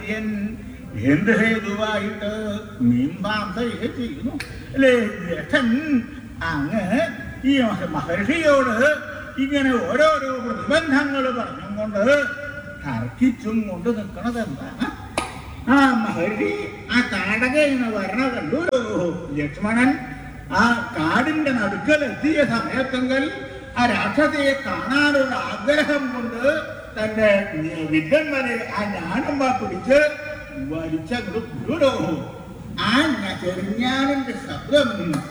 മഹർഷ്യൻ എന്ത് ഹേതുവായിട്ട് മീമാംസയെ ചെയ്യുന്നു അല്ലേ ജ്യേഷ്ഠൻ അങ്ങ് ഈ മഹർഷിയോട് ഇങ്ങനെ ഓരോരോ പ്രതിബന്ധങ്ങൾ പറഞ്ഞും കൊണ്ട് തർക്കിച്ചും കൊണ്ട് നിൽക്കണത് എന്താണ് ആ മഹർഷി ആ താടകയെന്ന് വരണ കണ്ടൂരോ ലക്ഷ്മണൻ ആ കാടിന്റെ നടുക്കൽ എത്തിയ സമയത്തെങ്കിൽ ആ രാക്ഷസയെ കാണാനുള്ള ആഗ്രഹം കൊണ്ട് തന്റെ വിദ്യന്മാരെ ആ ഞാനമ്മ പിടിച്ച് വലിച്ചങ്ങോട്ട് കുരുടോ ആ ഞ- ചെറിഞ്ഞാനിന്റെ ശബ്ദം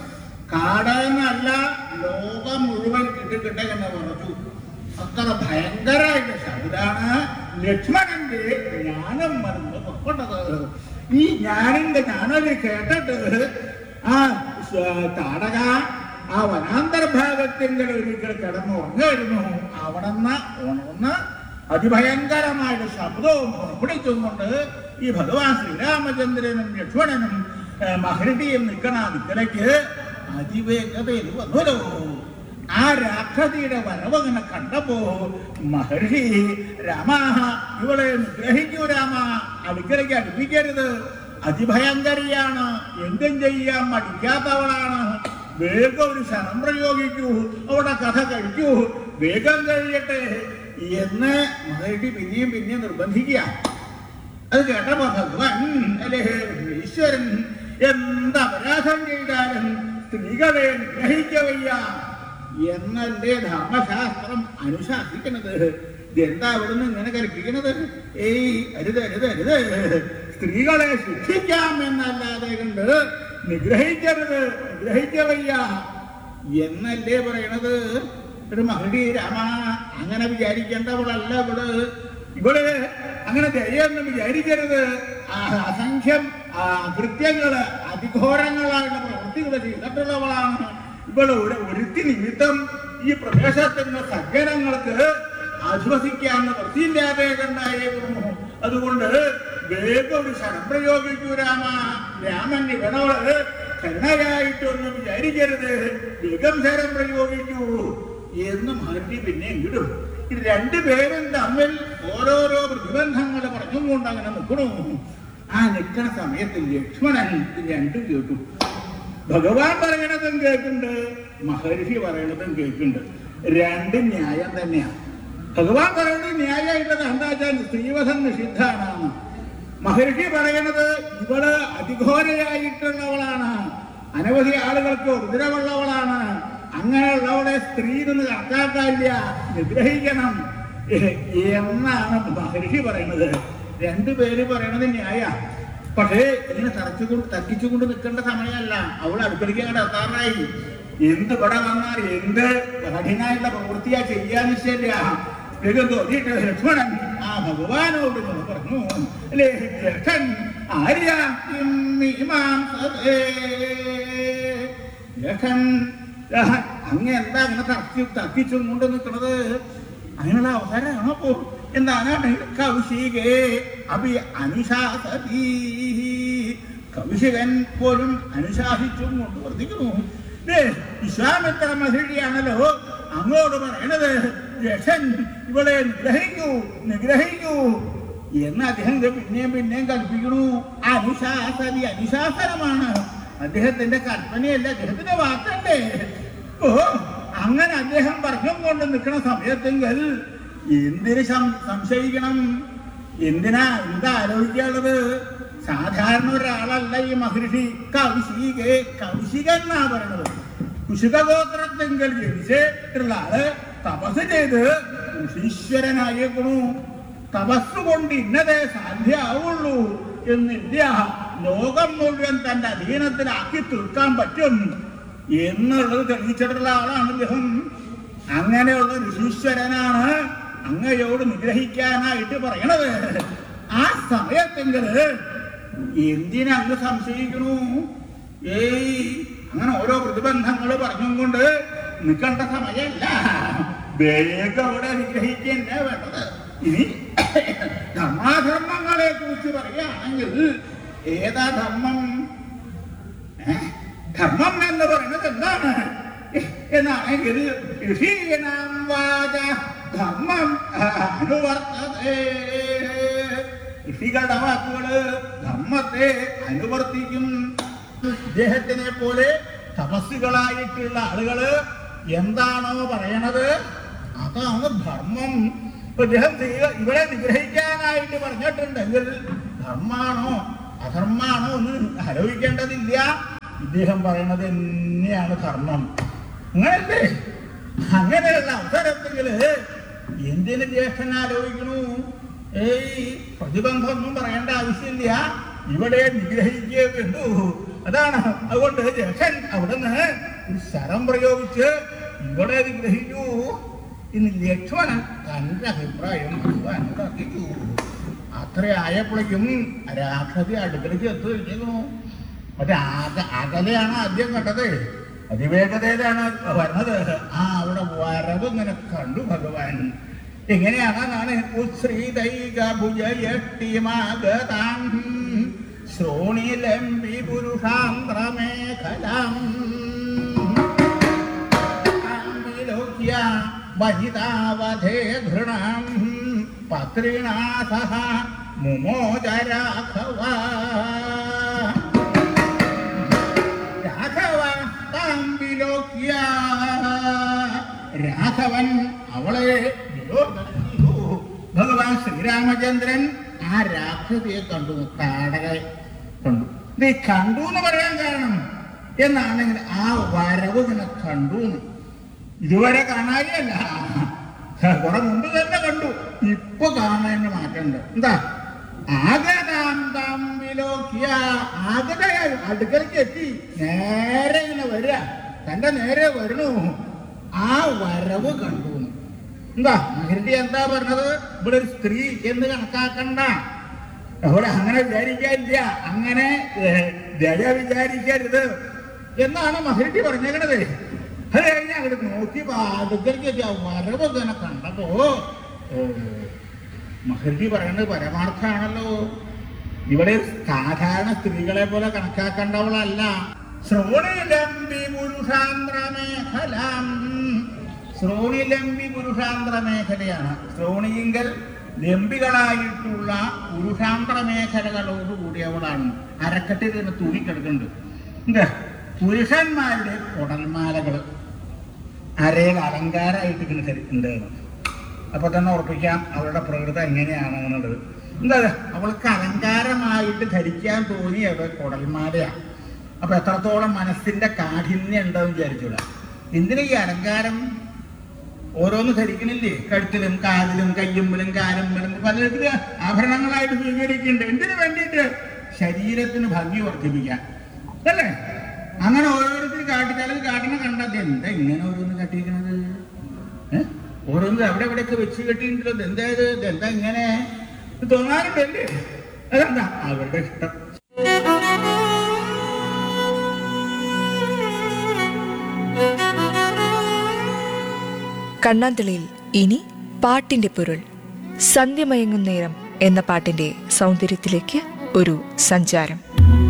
കാടെന്നല്ല ലോകം മുഴുവൻ കിട്ടിക്കിട്ടെന്ന് പറഞ്ഞു അത്ര ഭയങ്കരമായിട്ട് ശബ്ദാണ് ലക്ഷ്മണന്റെ ജ്ഞാനം മറന്ന് പുറപ്പെട്ടത് ഈ ജ്ഞാനിന്റെ ജ്ഞാനം കേട്ടിട്ട് ആ സ- താടക ആ വനാന്തർഭാഗത്തിന്റെ ഒരിക്കൽ കിടന്ന് ഉറങ്ങായിരുന്നു അവിടെന്ന് ഉണർന്ന് അതിഭയങ്കരമായിട്ട് ശബ്ദവും പുറപ്പെടുത്തുന്നുണ്ട് ഈ ഭഗവാൻ ശ്രീരാമചന്ദ്രനും ലക്ഷ്മണനും ഏ, മഹർഷിയും നിൽക്കണ ദിക്കലേക്ക് അതിവേഗതയിൽ വന്നല്ലോ ആ രാക്ഷസിയുടെ വരവങ്ങനെ കണ്ടപ്പോ മഹർഷി രാമ ഇവളെ നിഗ്രഹിക്കൂ രാമ അടുക്കലേക്ക് അടുപ്പിക്കരുത് അതിഭയങ്കരിയാണ് എന്തും ചെയ്യാൻ മടിക്കാത്തവളാണ് വേഗം ഒരു ശരം പ്രയോഗിക്കൂ അവിടെ കഥ കഴിക്കൂ വേഗം കഴിയട്ടെ എന്ന് മഹർഷി പിന്നെയും പിന്നെയും നിർബന്ധിക്കുക അത് കേട്ടപ്പോ ഭഗവാൻ അല്ലേ ഈശ്വരൻ എന്ത് അപരാധം ചെയ്താലും സ്ത്രീകളെ ഗ്രഹിക്ക വയ്യ എന്നല്ലേ ധർമ്മശാസ്ത്രം അനുശാസിക്കുന്നത് ഇതെന്താ അവിടുന്ന് ഇങ്ങനെ കൽപ്പിക്കുന്നത് ഏയ് അരുത് അരുത് അരുത് സ്ത്രീകളെ ശിക്ഷിക്കാം എന്നല്ലാതെ കണ്ട് നിഗ്രഹിക്കരുത് നിഗ്രഹിക്ക വയ്യ എന്നല്ലേ പറയണത് ഒരു മഹടി രാമ അങ്ങനെ വിചാരിക്കേണ്ടവളല്ല ഇവള് ഇവള് അങ്ങനെ ദയൊന്നും വിചാരിക്കരുത് ആ അസംഖ്യം ആ കൃത്യങ്ങള് അതിഘോരങ്ങളായുള്ള പ്രവൃത്തികൾ ചെയ്തിട്ടുള്ളവളാണ് ഇവള് ഒരു ഒരുത്തി നിമിത്തം ഈ പ്രദേശത്തുള്ള സജ്ജനങ്ങൾക്ക് ആശ്വസിക്കാൻ വൃത്തിയില്ലാതെ കണ്ടായിരുന്നു അതുകൊണ്ട് വേഗം ഒരു ശരം പ്രയോഗിക്കൂ രാമ രാമൻ ഇവനോട് കരുണയായിട്ടൊന്നും വിചാരിക്കരുത് വേഗം ശരം പ്രയോഗിക്കൂ എന്ന് മഹർഷി പിന്നെ ഇടും ഇത് രണ്ടുപേരും തമ്മിൽ ഓരോരോ പ്രതിബന്ധങ്ങൾ പറഞ്ഞുകൊണ്ട് അങ്ങനെ നിൽക്കണു ആ നിൽക്കണ സമയത്ത് ലക്ഷ്മണൻ ഇത് രണ്ടും കേട്ടു ഭഗവാൻ പറയണതും കേൾക്കുന്നുണ്ട് മഹർഷി പറയണതും കേൾക്കുന്നുണ്ട് രണ്ടും ന്യായം തന്നെയാണ് ഭഗവാൻ പറയുന്നത് ന്യായമായിട്ടുള്ളത് എന്താ വെച്ചാൽ സ്ത്രീവധം നിഷിദ്ധാണ് മഹർഷി പറയണത് ഇവള് അതിഘോരയായിട്ടുള്ളവളാണ് അനവധി ആളുകൾക്ക് ഉദരവുള്ളവളാണ് അങ്ങനെയുള്ളവളെ സ്ത്രീ നിന്ന് കണക്കാക്കാനില്ല നിഗ്രഹിക്കണം എ- എന്നാണ് മഹർഷി പറയുന്നത് രണ്ടുപേര് പറയണത് ന്യായ പക്ഷേ ഇങ്ങനെ തറച്ചുകൊണ്ട് തർക്കിച്ചുകൊണ്ട് നിൽക്കേണ്ട സമയമല്ല അവൾ അടുക്കളയ്ക്ക് അങ്ങോട്ട് എത്താറായി എന്ത് ഇവിടെ വന്നാൽ എന്ത് കഠിനായിട്ടുള്ള പ്രവൃത്തിയാ ചെയ്യാന്ന് ശരിയ വേഗം തോന്നിയിട്ട് ലക്ഷ്മണൻ ആ ഭഗവാനോട് ഇങ്ങനെ പറഞ്ഞു അല്ലേ ലക്ഷൻ ആര്യ ലക്ഷൻ അങ്ങ് എന്താ അങ്ങനെ തർക്കി തർക്കിച്ചും കൊണ്ട് നിൽക്കണത് അങ്ങനെയുള്ള അവസരമാണോ പോ എന്താണ് കൗശികേ അഭി അനുശാസതി കൗശികൻ പോലും അനുശാസിച്ചും കൊണ്ട് വർദ്ധിക്കുന്നു ദേ, വിശ്വാമിത്ര മഹിഴിയാണല്ലോ അങ്ങോട്ട് പറയണത് രക്ഷൻ ഇവളെ നിഗ്രഹിക്കൂ നിഗ്രഹിക്കൂ എന്ന് അദ്ദേഹം ഇത് പിന്നെയും പിന്നെയും കൽപ്പിക്കണു അനുശാസതി അനുശാസനമാണ് അദ്ദേഹത്തിന്റെ കൽപ്പനയല്ല അദ്ദേഹത്തിന്റെ വാക്കല്ലേ ഓ അങ്ങനെ അദ്ദേഹം പറഞ്ഞും കൊണ്ട് നിൽക്കുന്ന സമയത്തെങ്കിൽ എന്തിന് സം- സംശയിക്കണം എന്തിനാ എന്താ ആലോചിക്കാനുള്ളത് സാധാരണ ഒരാളല്ല ഈ മഹർഷി കൗശികേ കൗശികൻ എന്നാ പറയണത് കുശികഗോത്രത്തെങ്കിൽ ജനിച്ചിട്ടുള്ള ആള് തപസ് ചെയ്ത് ഋഷീശ്വരനായേക്കണു തപസ് കൊണ്ട് ഇന്നതേ സാധ്യമാവുള്ളൂ എന്നില്ല ലോകം മുഴുവൻ തന്റെ അധീനത്തിലാക്കി തീർക്കാൻ പറ്റും എന്നുള്ളത് തെളിയിച്ചിട്ടുള്ള ആളാണ് ഇദ്ദേഹം അങ്ങനെയുള്ള ഋഷീശ്വരനാണ് അങ്ങയോട് നിഗ്രഹിക്കാനായിട്ട് പറയണത് ആ സമയത്തെങ്കില് എന്തിനാ അങ്ങ് സംശയിക്കണു ഏയ് അങ്ങനെ ഓരോ പ്രതിബന്ധങ്ങൾ പറഞ്ഞും കൊണ്ട് നിൽക്കേണ്ട സമയമല്ല വേഗം അവിടെ നിഗ്രഹിക്കന്നെ വേണ്ടത് ഇനി ധർമാധർമ്മങ്ങളെ കുറിച്ച് പറയുകയാണെങ്കിൽ ഏതാ ധർമ്മം ഏ? ധർമ്മം എന്ന് പറയുന്നത് എന്താണ് എന്നാണെങ്കിൽ ഋഷീണാം വാച ധർമ്മം അനുവർത്തതേ ഋഷികളുടെ വാക്കുകള് ധർമ്മത്തെ അനുവർത്തിക്കും ഇദ്ദേഹത്തിനെ പോലെ തപസ്സുകളായിട്ടുള്ള ആളുകള് എന്താണോ പറയണത് അതാണ് ധർമ്മം ഇപ്പൊ ഇദ്ദേഹം ദൈവ- ഇവരെ നിഗ്രഹിക്കാനായിട്ട് പറഞ്ഞിട്ടുണ്ടെങ്കിൽ ധർമാണോ അധർമാണോ എന്ന് ആലോചിക്കേണ്ടതില്ല ഇദ്ദേഹം പറയണത് തന്നെയാണ് ധർമ്മം അങ്ങനല്ലേ അങ്ങനെയുള്ള അവസരത്തില് എന്തിന് ജ്യേഷ്ഠൻ ആലോചിക്കണു ഏയ് പ്രതിബന്ധമൊന്നും പറയേണ്ട ആവശ്യമില്ല ഇവിടെ നിഗ്രഹിക്കേ വേണ്ടു അതാണ് അതുകൊണ്ട് ജ്യേഷ്ഠൻ അവിടുന്ന് ഒരു ശരം പ്രയോഗിച്ച് ഇവിടെ നിഗ്രഹിക്കൂ ഇന്ന് ലക്ഷ്മണൻ തന്റെ അഭിപ്രായം ഭഗവാനോട് അറിയിച്ചു അത്ര ആയപ്പോഴേക്കും രാക്ഷസി അടുക്കളയ്ക്ക് എത്തു കഴിഞ്ഞു മറ്റേ ആക അകലെയാണ് ആദ്യം കണ്ടത് അതിവേഗതയിലാണ് വരുന്നത് ആ അവിടെ വരവ് ഇങ്ങനെ കണ്ടു ഭഗവാൻ എങ്ങനെയാണെന്നാണ് ഉശ്രീതൈക ഭുജയഷ്ടിമാഗതാം ശ്രോണിലംബി പുരുഷാന്ത്രമേഖലാം ആംബിലോക്യ വനിതാവധേ ഘൃണം പത്രിണാ സഹ മുമോച രാഘവ രാഘവ താംബിലോക്യ രാഘവൻ അവളെ വിലോകനം ചെയ്തു. ഭഗവാൻ ശ്രീരാമചന്ദ്രൻ ആ രാക്ഷസിയെ കണ്ടു താടകെ കണ്ടു ഇത് ഈ കണ്ടു എന്ന് പറയാൻ കാരണം എന്നാണെങ്കിൽ ആ വരവ് ഇങ്ങനെ കണ്ടു എന്ന്. ഇതുവരെ കാണാനില്ല കുറെ മുമ്പ് തന്നെ കണ്ടു ഇപ്പൊ കാണാൻ മാറ്റമുണ്ട് എന്താ ആഗതാം വിലോക്കിയ ആഗതയായി അടുക്കലേക്ക് എത്തി നേരെ ഇങ്ങനെ വരിക തന്റെ നേരെ വരണു ആ വരവ് കണ്ടു എന്ന്. എന്താ മഹർജി എന്താ പറഞ്ഞത് ഇവിടെ ഒരു സ്ത്രീ എന്ന് കണക്കാക്കണ്ട അവിടെ അങ്ങനെ വിചാരിക്കാനില്ല അങ്ങനെ ഏഹ്, ദയ വിചാരിക്കരുത് എന്നാണ് മഹർജി പറഞ്ഞേക്കണത് അത് കഴിഞ്ഞ് അങ്ങോട്ട് നോക്കി അടുക്കലേക്ക് ആ വരവ് ഇങ്ങനെ കണ്ടപ്പോ ഏഹ്, മഹർജി പറയുന്നത് പരമാർത്ഥാണല്ലോ ഇവിടെ സാധാരണ സ്ത്രീകളെ പോലെ കണക്കാക്കേണ്ടവളല്ല ശ്രോണിലംബി പുരുഷാന്ത്ര മേഖലാം ശ്രോണിലംബി പുരുഷാന്ത്ര മേഖലയാണ് ശ്രോണിയിങ്കൽ ലംബികളായിട്ടുള്ള പുരുഷാന്ത്ര മേഖലകളോട് കൂടിയവളാണ് അരക്കെട്ടിൽ നിന്ന് തൂങ്ങിക്കിടക്കുന്നുണ്ട് എന്താ പുരുഷന്മാരുടെ കുടൽമാലകൾ അരയിൽ അലങ്കാരമായിട്ട് ഇങ്ങനെ ധരിക്കുന്നുണ്ട് അപ്പൊ തന്നെ ഉറപ്പിക്കാം അവളുടെ പ്രകൃതം എങ്ങനെയാണ് എന്നുള്ളത് എന്താ ഇത്? അവൾക്ക് അലങ്കാരമായിട്ട് ധരിക്കാൻ തോന്നിയത് കുടൽമാലയാ അപ്പൊ എത്രത്തോളം മനസ്സിന്റെ കാഠിന്യം ഉണ്ടെന്ന് വിചാരിച്ചൂല എന്തിനാ ഈ അലങ്കാരം ഓരോന്ന് ധരിക്കണില്ലേ കഴുത്തിലും കാതിലും കയ്യുമ്പിലും കാലുമ്പിലും പലതരത്തില് ആഭരണങ്ങളായിട്ട് സ്വീകരിക്കുന്നുണ്ട് എന്തിനു വേണ്ടിയിട്ട് ശരീരത്തിന് ഭംഗി വർദ്ധിപ്പിക്കാൻ അല്ലേ അങ്ങനെ ഓരോരുത്തർ കാട്ടിച്ചാലും കാട്ടിനെ കണ്ടത് എന്താ ഇങ്ങനെ ഓരോന്ന് കാട്ടിയിരിക്കണത് ഏ? ഓരോന്ന് അവിടെ എവിടെയൊക്കെ വെച്ച് കെട്ടിയിട്ടുണ്ടല്ലോ ഇത് എന്താ ഇത് ഇത് എന്താ ഇങ്ങനെ ഇത് തോന്നാറുണ്ടല്ലേ അതെന്താ അവരുടെ ഇഷ്ടം കണ്ണാന്തളിയിൽ ഇനി പാട്ടിന്റെ പൊരുൾ സന്ധ്യമയങ്ങും നേരം എന്ന പാട്ടിന്റെ സൗന്ദര്യത്തിലേക്ക് ഒരു സഞ്ചാരം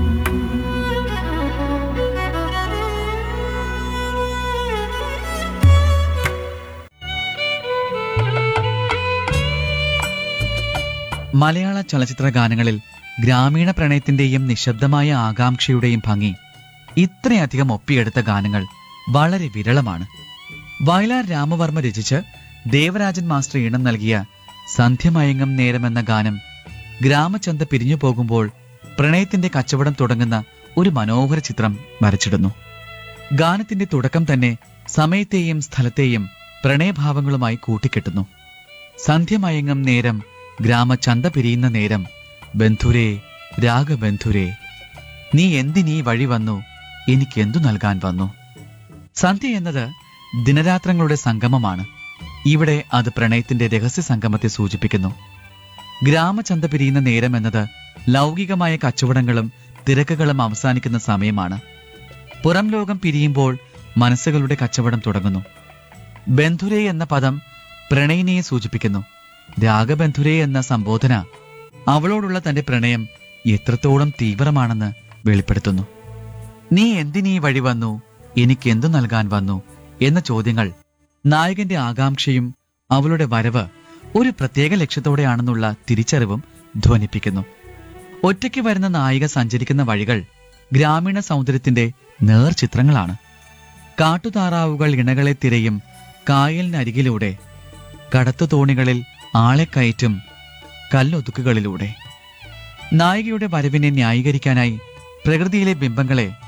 മലയാള ചലച്ചിത്ര ഗാനങ്ങളിൽ ഗ്രാമീണ പ്രണയത്തിന്റെയും നിശബ്ദമായ ആകാംക്ഷയുടെയും ഭംഗി ഇത്രയധികം ഒപ്പിയെടുത്ത ഗാനങ്ങൾ വളരെ വിരളമാണ് വയലാർ രാമവർമ്മ രചിച്ച് ദേവരാജൻ മാസ്റ്റർ ഈണം നൽകിയ സന്ധ്യമയങ്ങം നേരം എന്ന ഗാനം ഗ്രാമചന്ത പിരിഞ്ഞു പോകുമ്പോൾ പ്രണയത്തിന്റെ കച്ചവടം തുടങ്ങുന്ന ഒരു മനോഹര ചിത്രം വരച്ചിടുന്നു ഗാനത്തിന്റെ തുടക്കം തന്നെ സമയത്തെയും സ്ഥലത്തെയും പ്രണയഭാവങ്ങളുമായി കൂട്ടിക്കെട്ടുന്നു സന്ധ്യമയങ്ങം നേരം ഗ്രാമചന്ത പിരിയുന്ന നേരം ബന്ധുരേ രാഗബന്ധുരേ നീ എന്തിനീ വഴി വന്നു എനിക്കെന്തു നൽകാൻ വന്നു സന്ധ്യ എന്നത് ദിനരാത്രങ്ങളുടെ സംഗമമാണ് ഇവിടെ അത് പ്രണയത്തിന്റെ രഹസ്യ സംഗമത്തെ സൂചിപ്പിക്കുന്നു ഗ്രാമചന്ത പിരിയുന്ന നേരം എന്നത് ലൗകികമായ കച്ചവടങ്ങളും തിരക്കുകളും അവസാനിക്കുന്ന സമയമാണ് പുറം ലോകം പിരിയുമ്പോൾ മനസ്സുകളുടെ കച്ചവടം തുടങ്ങുന്നു ബന്ധുരേ എന്ന പദം പ്രണയിനിയെ സൂചിപ്പിക്കുന്നു രാഗബന്ധുരേ എന്ന സംബോധന അവളോടുള്ള തന്റെ പ്രണയം എത്രത്തോളം തീവ്രമാണെന്ന് വെളിപ്പെടുത്തുന്നു നീ എന്തിനീ വഴി വന്നു എനിക്ക് എന്തു നൽകാൻ വന്നു എന്ന ചോദ്യങ്ങൾ നായകന്റെ ആകാംക്ഷയും അവളുടെ വരവ് ഒരു പ്രത്യേക ലക്ഷ്യത്തോടെയാണെന്നുള്ള തിരിച്ചറിവും ധ്വനിപ്പിക്കുന്നു ഒറ്റയ്ക്ക് വരുന്ന നായിക സഞ്ചരിക്കുന്ന വഴികൾ ഗ്രാമീണ സൗന്ദര്യത്തിന്റെ നേർചിത്രങ്ങളാണ് കാട്ടുതാറാവുകൾ ഇണകളെ തിരയും കായലിനരികിലൂടെ കടത്തു തോണികളിൽ ആളെ കയറ്റും കല്ലൊതുക്കുകളിലൂടെ നായികയുടെ വരവിനെ ന്യായീകരിക്കാനായി പ്രകൃതിയിലെ ബിംബങ്ങളെ